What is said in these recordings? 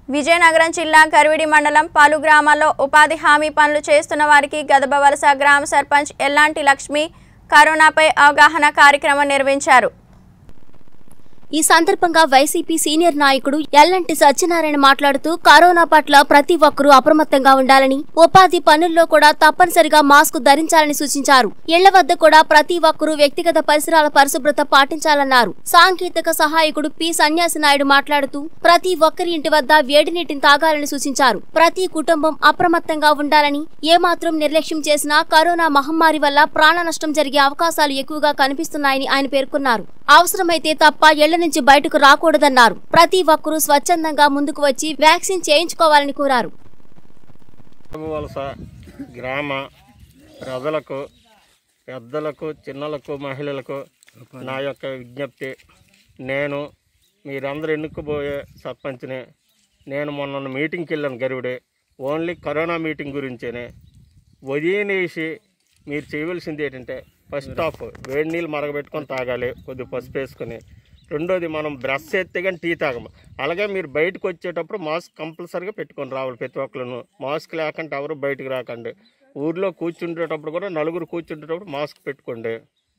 విజయనగరం జిల్లా గర్విడి మండలం పలు గ్రామాల్లో ఉపాధి హామీ పనులు చేస్తున్న వారికి గదబవలస గ్రామ సర్పంచ్ ఎల్లాంటి లక్ష్మి కరోనాపై అవగాహన కార్యక్రమం నిర్వహించారు ఈ సందర్భంగా వైసీపీ సీనియర్ నాయకుడు ఎల్లంటి సత్యనారాయణ మాట్లాడుతూ కరోనా పట్ల ప్రతి ఒక్కరూ అప్రమత్తంగా ఉండాలని ఉపాధి పనుల్లో కూడా తప్పనిసరిగా మాస్క్ ధరించాలని సూచించారు ఇళ్ల వద్ద కూడా ప్రతి ఒక్కరూ వ్యక్తిగత పరిసరాల పరిశుభ్రత పాటించాలన్నారు సాంకేతిక సహాయకుడు పి సన్యాసి నాయుడు మాట్లాడుతూ ప్రతి ఒక్కరి ఇంటి వద్ద వేడి నీటిని తాగాలని సూచించారు ప్రతి కుటుంబం అప్రమత్తంగా ఉండాలని ఏమాత్రం నిర్లక్ష్యం చేసినా కరోనా మహమ్మారి వల్ల ప్రాణ నష్టం జరిగే అవకాశాలు ఎక్కువగా కనిపిస్తున్నాయని ఆయన పేర్కొన్నారు అవసరమైతే తప్ప ఇళ్ల నుంచి బయటకు రాకూడదన్నారు ప్రతి ఒక్కరూ స్వచ్ఛందంగా ముందుకు వచ్చి వ్యాక్సిన్ చేయించుకోవాలని కోరారు వలస గ్రామ ప్రజలకు పెద్దలకు చిన్నలకు మహిళలకు నా యొక్క విజ్ఞప్తి నేను మీరందరూ ఎన్నుకుపోయే సర్పంచ్ని నేను మొన్న మీటింగ్కి వెళ్ళాను గరువుడే ఓన్లీ కరోనా మీటింగ్ గురించేనే ఉదయం వేసి మీరు చేయవలసింది ఏంటంటే ఫస్ట్ ఆఫ్ వేడి నీళ్ళు మరగబెట్టుకొని తాగాలి కొద్దిగా పసుపు వేసుకొని రెండోది మనం బ్రష్ చేస్తే కానీ టీ తాగము అలాగే మీరు బయటకు వచ్చేటప్పుడు మాస్క్ కంపల్సరీగా పెట్టుకొని రావాలి ప్రతి ఒక్కరు మాస్క్ లేకుండా ఎవరు బయటకు రాకండి ఊర్లో కూర్చుండేటప్పుడు కూడా నలుగురు కూర్చుండేటప్పుడు మాస్క్ పెట్టుకోండి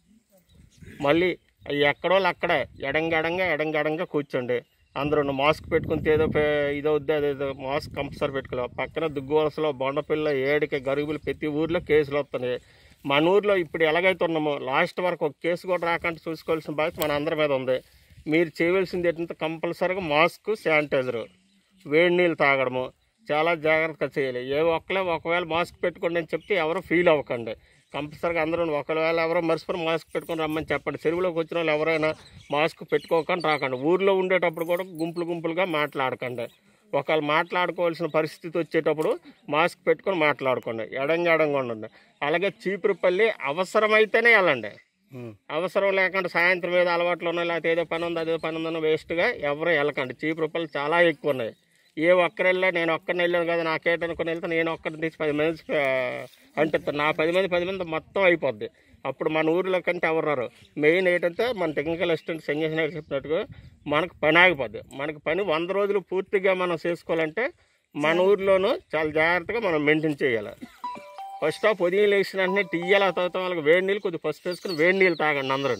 మళ్ళీ అవి ఎక్కడో అక్కడ ఎడంగడంగా ఎడంగడంగా కూర్చోండి అందరూ మాస్క్ పెట్టుకుని ఏదో పే- ఇదో వద్దు అదేదో మాస్క్ కంపల్సరీ పెట్టుకోవాలి పక్కన దుగ్గు వలసలో బొండపిల్ల ఏడికి గరుగులు ప్రతి ఊర్లో కేసులు వస్తున్నాయి మన ఊర్లో ఇప్పుడు ఎలాగైతే ఉన్నామో లాస్ట్ వరకు ఒక కేసు కూడా రాకుండా చూసుకోవాల్సిన బాధ్యత మన అందరి మీద ఉంది మీరు చేయవలసింది ఏంటంటే కంపల్సరీగా మాస్క్ శానిటైజరు వేడి నీళ్ళు తాగడము చాలా జాగ్రత్తగా చేయాలి ఏ ఒక్కలే ఒకవేళ మాస్క్ పెట్టుకోండి అని చెప్తే ఎవరు ఫీల్ అవ్వకండి కంపల్సరీగా అందరూ ఒకవేళ ఎవరో మర్చిపోయి మాస్క్ పెట్టుకొని రమ్మని చెప్పండి చెరువులోకి వచ్చిన వాళ్ళు ఎవరైనా మాస్క్ పెట్టుకోకుండా రాకండి ఊర్లో ఉండేటప్పుడు కూడా గుంపులు గుంపులుగా మాట్లాడకండి ఒకవేళ మాట్లాడుకోవాల్సిన పరిస్థితి వచ్చేటప్పుడు మాస్క్ పెట్టుకొని మాట్లాడుకోండి ఎడంగా ఎడంగా ఉండండి అలాగే చీపురుపల్లి అవసరమైతేనే వెళ్ళండి అవసరం లేకుండా సాయంత్రం ఏదో అలవాట్లు ఉన్నాయి లేకపోతే ఏదో పని ఉంది అదేదో పని ఉందని వేస్ట్గా ఎవరు వెళ్ళకండి చీపురుపల్లి చాలా ఎక్కువ ఉన్నాయి ఏ ఒక్కరు వెళ్ళా నేను ఒక్కరిని వెళ్ళాను కదా నాకేటనుకుని వెళ్తే నేను ఒక్కరిని తీసి పది మంది అంటే నా పది మంది పది మంది మొత్తం అయిపోద్ది అప్పుడు మన ఊరిలో కంటే ఎవరున్నారు మెయిన్ ఏంటంటే మన టెక్నికల్ అసిస్టెంట్ సంగీత చెప్పినట్టుగా మనకు పని ఆగిపోద్ది మనకు పని వంద రోజులు పూర్తిగా మనం చేసుకోవాలంటే మన ఊర్లోనూ చాలా జాగ్రత్తగా మనం మెయింటైన్ చేయాలి ఫస్ట్ ఆఫ్ ఉదయం లేచిన వెంటనే టీ ఎలా తాగుతాం వాళ్ళకి వేడి నీళ్ళు కొద్దిగా పసుపు వేసుకుని వేడి నీళ్ళు తాగండి అందరూ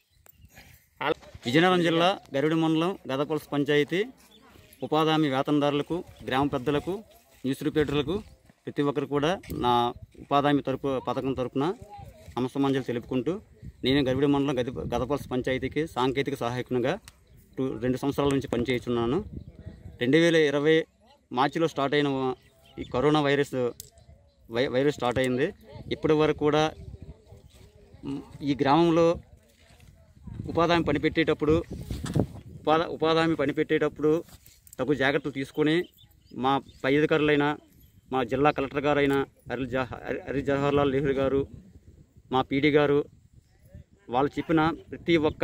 విజయనగరం జిల్లా గరుడి మండలం గదపల్స్ పంచాయతీ ఉపాధి హామీ వేతనదారులకు గ్రామ పెద్దలకు న్యూస్ రిపోర్టర్లకు ప్రతి ఒక్కరు కూడా నా ఉపాధి హామీ తరపు పథకం తరపున నమస్తమాంజలు తెలుపుకుంటూ నేను గరుడి మండలం గది గదపల్స్ పంచాయతీకి సాంకేతిక సహాయకునిగా టూ రెండు సంవత్సరాల నుంచి పనిచేస్తున్నాను రెండు వేల ఇరవై మార్చిలో స్టార్ట్ అయిన ఈ కరోనా వైరస్ వై వైరస్ స్టార్ట్ అయింది ఇప్పటి వరకు కూడా మ్, ఈ గ్రామంలో ఉపాధి హామీ పని పెట్టేటప్పుడు ఉపాధి ఉపాధి హామీ పని పెట్టేటప్పుడు తగు జాగ్రత్తలు తీసుకొని మా పై అధికారులైన మా జిల్లా కలెక్టర్ గారైన హరి జహ హరి- హరి జవహర్లాల్ నెహ్రూ గారు మా పీడీ గారు వాళ్ళు చెప్పిన ప్రతి ఒక్క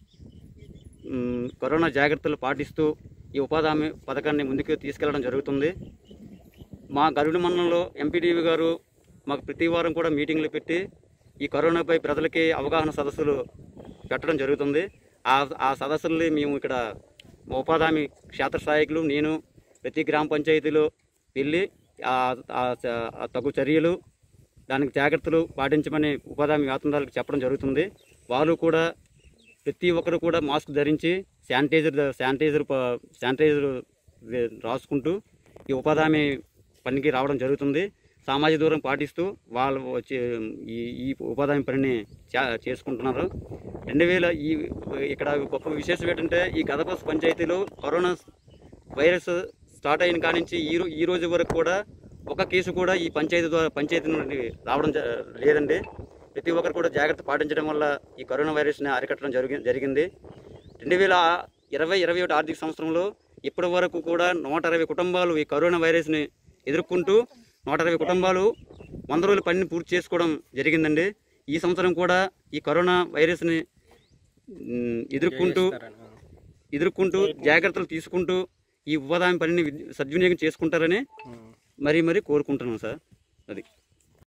మ్, కరోనా జాగ్రత్తలు పాటిస్తూ ఈ ఉపాధి హామీ పథకాన్ని ముందుకు తీసుకెళ్లడం జరుగుతుంది మా గరుడి మండలంలో ఎంపీడీవీ గారు మాకు ప్రతి వారం కూడా మీటింగ్లు పెట్టి ఈ కరోనాపై ప్రజలకి అవగాహన సదస్సులు పెట్టడం జరుగుతుంది ఆ ఆ సదస్సుల్ని మేము ఇక్కడ ఉపాధి హామీ క్షేత్రస్థాయికులు నేను ప్రతి గ్రామ పంచాయతీలో వెళ్ళి ఆ- ఆ చ- ఆ తగు చర్యలు దానికి జాగ్రత్తలు పాటించమని ఉపాధి హామీ వేతనదారులకు చెప్పడం జరుగుతుంది వాళ్ళు కూడా ప్రతి ఒక్కరు కూడా మాస్క్ ధరించి శానిటైజర్ శానిటైజర్ ప- శానిటైజర్ వే- రాసుకుంటూ ఈ ఉపాధి హామీ పనికి రావడం జరుగుతుంది సామాజిక దూరం పాటిస్తూ వాళ్ళు వచ్చి ఈ ఈ ఉపాధి హామీ పనిని చే- చేసుకుంటున్నారు రెండు వేల ఈ ఇక్కడ గొప్ప విశేషం ఏంటంటే ఈ గదపస్ పంచాయతీలో కరోనా వైరస్ స్టార్ట్ అయిన కానించి ఈ రో- ఈ రోజు వరకు కూడా ఒక కేసు కూడా ఈ పంచాయతీ ద్వారా పంచాయతీ నుండి రావడం జ- లేదండి ప్రతి ఒక్కరు కూడా జాగ్రత్త పాటించడం వల్ల ఈ కరోనా వైరస్ని అరికట్టడం జరిగి జరిగింది రెండు వేల ఇరవై ఇరవై ఒకటి ఆర్థిక సంవత్సరంలో ఇప్పటి వరకు కూడా నూట అరవై కుటుంబాలు ఈ కరోనా వైరస్ని ఎదుర్కొంటూ నూట అరవై కుటుంబాలు వంద రోజుల పనిని పూర్తి చేసుకోవడం జరిగిందండి ఈ సంవత్సరం కూడా ఈ కరోనా వైరస్ని మ్, ఎదుర్కొంటూ ఎదుర్కొంటూ జాగ్రత్తలు తీసుకుంటూ ఈ ఉపాధి హామీ పనిని విద్- సద్వినియోగం చేసుకుంటారని మరీ మరీ కోరుకుంటున్నాను సార్ అది